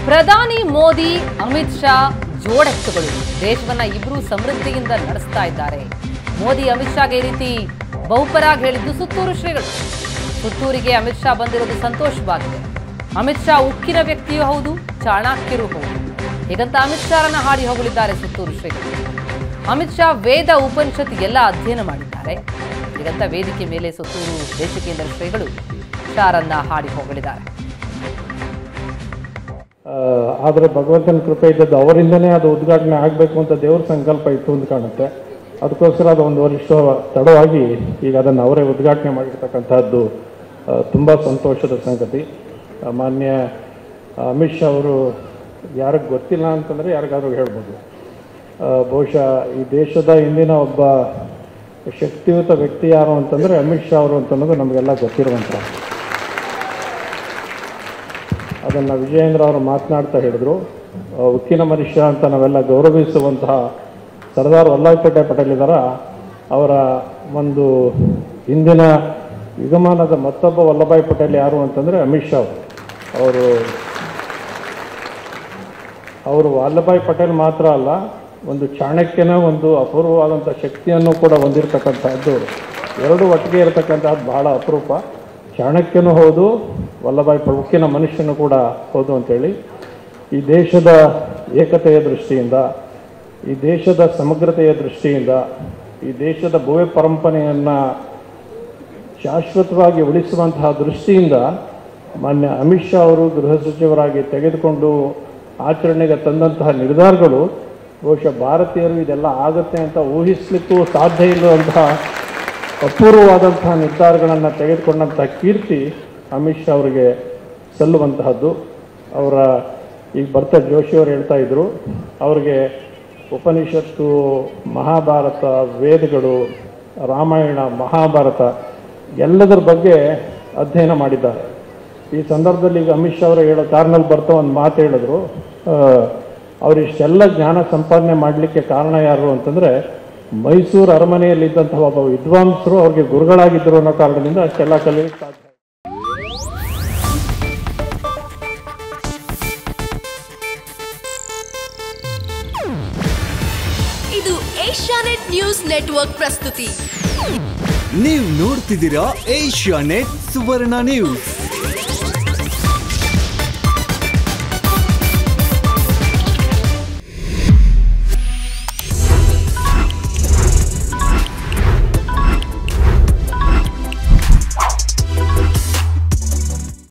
ಪ್ರಧಾನಿ ಮೋದಿ ಅಮಿತ್ ಶಾ ಜೋಡೆತ್ತುಗಳು ದೇಶವನ್ನ ಇಬ್ರು ಸಮೃದ್ಧಿಯಿಂದ ನಡೆಸ್ತಾ ಇದ್ದಾರೆ ಮೋದಿ ಅಮಿತ್ ಶಾಗೆ ಈ ರೀತಿ ಬಹುಪರಾಗ್ ಹೇಳಿದ್ದು ಸುತ್ತೂರು ಶ್ರೀಗಳು ಸುತ್ತೂರಿಗೆ ಅಮಿತ್ ಶಾ ಬಂದಿರೋದು ಸಂತೋಷವಾಗಿದೆ ಅಮಿತ್ ಶಾ ಉಕ್ಕಿನ ವ್ಯಕ್ತಿಯೂ ಹೌದು ಚಾಣಾಕ್ಯರೂ ಹೌದು ಹೀಗಂತ ಅಮಿತ್ ಶಾರನ್ನ ಹಾಡಿ ಹೋಗಲಿದ್ದಾರೆ ಸುತ್ತೂರು ಶ್ರೀಗಳು ಅಮಿತ್ ಶಾ ವೇದ ಉಪನಿಷತ್ ಎಲ್ಲ ಅಧ್ಯಯನ ಮಾಡಿದ್ದಾರೆ ಹೀಗಂತ ವೇದಿಕೆ ಮೇಲೆ ಸುತ್ತೂರು ದೇಶಕೇಂದ್ರ ಶ್ರೀಗಳು ಶಾರನ್ನ ಹಾಡಿ ಹೋಗಲಿದ್ದಾರೆ ಆದರೆ ಭಗವಂತನ ಕೃಪೆ ಇದ್ದದ್ದು ಅವರಿಂದನೇ ಅದು ಉದ್ಘಾಟನೆ ಆಗಬೇಕು ಅಂತ ದೇವ್ರ ಸಂಕಲ್ಪ ಇತ್ತು ಅಂತ ಕಾಣುತ್ತೆ ಅದಕ್ಕೋಸ್ಕರ ಅದು ಒಂದು ವರ್ಷ ತಡವಾಗಿ ಈಗ ಅದನ್ನು ಅವರೇ ಉದ್ಘಾಟನೆ ಮಾಡಿರ್ತಕ್ಕಂಥದ್ದು ತುಂಬ ಸಂತೋಷದ ಸಂಗತಿ ಆ, ಮಾನ್ಯ ಅಮಿತ್ ಶಾ ಅವರು ಯಾರಿಗೆ ಗೊತ್ತಿಲ್ಲ ಅಂತಂದರೆ ಯಾರಿಗಾದ್ರೂ ಹೇಳ್ಬೋದು ಆ, ಬಹುಶಃ ಈ ದೇಶದ ಇಂದಿನ ಒಬ್ಬ ಶಕ್ತಿಯುತ ವ್ಯಕ್ತಿ ಯಾರು ಅಂತಂದರೆ ಅಮಿತ್ ಶಾ ಅವರು ಅಂತ ಅನ್ನೋದು ನಮಗೆಲ್ಲ ಗೊತ್ತಿರುವಂಥ ಅದನ್ನು ವಿಜಯೇಂದ್ರ ಅವರು ಮಾತನಾಡ್ತಾ ಹೇಳಿದರು ಆ, ಉಕ್ಕಿನ ಮನುಷ್ಯ ಅಂತ ನಾವೆಲ್ಲ ಗೌರವಿಸುವಂತಹ ಸರ್ದಾರ್ ವಲ್ಲಭಾಯ್ ಪಟೇಲ್ ಇದ್ದಾರ ಅವರ ಒಂದು ಇಂದಿನ ಯುಗಮಾನದ ಮತ್ತೊಬ್ಬ ವಲ್ಲಭಾಯ್ ಪಟೇಲ್ ಯಾರು ಅಂತಂದರೆ ಅಮಿತ್ ಶಾ ಅವರು ಅವರು ಅವರು ವಲ್ಲಭಾಯ್ ಪಟೇಲ್ ಮಾತ್ರ ಅಲ್ಲ ಒಂದು ಚಾಣಕ್ಯನ ಒಂದು ಅಪೂರ್ವವಾದಂಥ ಶಕ್ತಿಯನ್ನು ಕೂಡ ಹೊಂದಿರತಕ್ಕಂಥದ್ದು ಎರಡು ಒಟ್ಟಿಗೆ ಇರತಕ್ಕಂಥದ್ದು ಬಹಳ ಅಪರೂಪ ಚಾಣಕ್ಯನೂ ಹೌದು ವಲ್ಲಭಾಯ್ ಪ ಉಕ್ಕಿನ ಮನುಷ್ಯನೂ ಕೂಡ ಹೌದು ಅಂತೇಳಿ ಈ ದೇಶದ ಏಕತೆಯ ದೃಷ್ಟಿಯಿಂದ ಈ ದೇಶದ ಸಮಗ್ರತೆಯ ದೃಷ್ಟಿಯಿಂದ ಈ ದೇಶದ ಭವ್ಯ ಪರಂಪರೆಯನ್ನು ಶಾಶ್ವತವಾಗಿ ಉಳಿಸುವಂತಹ ದೃಷ್ಟಿಯಿಂದ ಮಾನ್ಯ ಅಮಿತ್ ಶಾ ಅವರು ಗೃಹ ಸಚಿವರಾಗಿ ತೆಗೆದುಕೊಂಡು ಆಚರಣೆಗೆ ತಂದಂತಹ ನಿರ್ಧಾರಗಳು ಬಹುಶಃ ಭಾರತೀಯರು ಇದೆಲ್ಲ ಆಗುತ್ತೆ ಅಂತ ಊಹಿಸ್ಲಿಕ್ಕೂ ಸಾಧ್ಯ ಇಲ್ಲದಂತಹ ಅಪೂರ್ವವಾದಂತಹ ನಿರ್ಧಾರಗಳನ್ನು ತೆಗೆದುಕೊಂಡಂತಹ ಕೀರ್ತಿ ಅಮಿತ್ ಶಾ ಅವರಿಗೆ ಸಲ್ಲುವಂತಹದ್ದು ಅವರ ಈಗ ಬರ್ತಾ ಜೋಶಿಯವರು ಹೇಳ್ತಾ ಇದ್ರು ಅವರಿಗೆ ಉಪನಿಷತ್ತು ಮಹಾಭಾರತ ವೇದಗಳು ರಾಮಾಯಣ ಮಹಾಭಾರತ ಎಲ್ಲದರ ಬಗ್ಗೆ ಅಧ್ಯಯನ ಮಾಡಿದ್ದಾರೆ ಈ ಸಂದರ್ಭದಲ್ಲಿ ಈಗ ಅಮಿತ್ ಶಾ ಅವರು ಹೇಳೋ ಕಾರ್ನಲ್ಲಿ ಬರ್ತಾ ಒಂದು ಮಾತು ಹೇಳಿದ್ರು ಆ, ಅವ್ರು ಇಷ್ಟೆಲ್ಲ ಜ್ಞಾನ ಸಂಪಾದನೆ ಮಾಡಲಿಕ್ಕೆ ಕಾರಣ ಯಾರು ಅಂತಂದರೆ ಮೈಸೂರು ಅರಮನೆಯಲ್ಲಿದ್ದಂತಹ ಒಬ್ಬ ವಿದ್ವಾಂಸರು ಅವ್ರಿಗೆ ಗುರುಗಳಾಗಿದ್ದರು ಅನ್ನೋ ಕಾರಣದಿಂದ ಅಷ್ಟೆಲ್ಲ ಕಲಿಯಲಿಕ್ಕೆ ಸಾಧ್ಯ ಇದು ಏಷ್ಯಾನೆಟ್ ನ್ಯೂಸ್ ನೆಟ್ವರ್ಕ್ ಪ್ರಸ್ತುತಿ ನೀವು ನೋಡ್ತಿದ್ದೀರಾ ಏಷ್ಯಾ ನೆಟ್ ಸುವರ್ಣ ನ್ಯೂಸ್